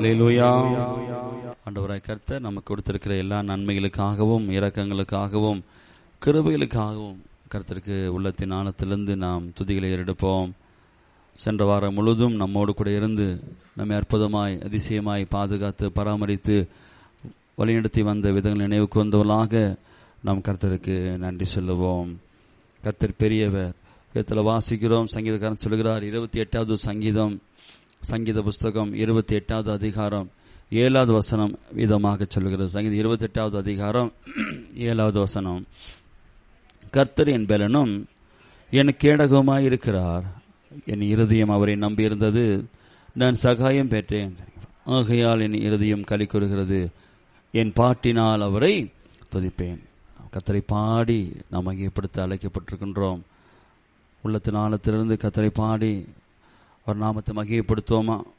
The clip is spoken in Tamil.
அல்லேலூயா ஆண்டவராய் கர்த்தர் நமக்கு கொடுத்திருக்கிற எல்லா நன்மைகளுக்காகவும் இரக்கங்களுக்காகவும் கிருபைகளுக்காகவும் கர்த்தருக்கு உள்ளத்தின் ஆழத்திலிருந்து நாம் துதிகளை ஏறெடுப்போம் சென்ற வாரம் முழுதும் நம்மோடு கூட இருந்து நம்மை அற்புதமாய் அதிசயமாய் பாதுகாத்து பராமரித்து வழிநடத்தி வந்த விதங்கள் நினைவுக்கு வந்தவர்களாக நாம் கர்த்தருக்கு நன்றி சொல்லுவோம் கர்த்தர் பெரியவர் வேதத்தில் வாசிக்கிறோம் சங்கீதக்காரன் சொல்கிறார் இருபத்தி எட்டாவது சங்கீதம் சங்கீத புஸ்தகம் இருபத்தி எட்டாவது அதிகாரம் ஏழாவது வசனம் விதமாக சொல்கிறது சங்கீதம் இருபத்தி எட்டாவது அதிகாரம் ஏழாவது வசனம் கர்த்தர் என் பலனும் என் கேடகமாய் இருக்கிறார் என் இருதயம் அவரை நம்பியிருந்தது நான் சகாயம் பெற்றேன் ஆகையால் என் இருதயம் களி கூறுகிறது என் பாட்டினால் அவரை துதிப்பேன் கத்தரை பாடி நாம் மகிமைப்படுத்த அழைக்கப்பட்டிருக்கின்றோம் உள்ளத்தின் ஆழத்திலிருந்து கத்தரை பாடி அவர் நாமத்தை மகிமைப்படுத்துவோமா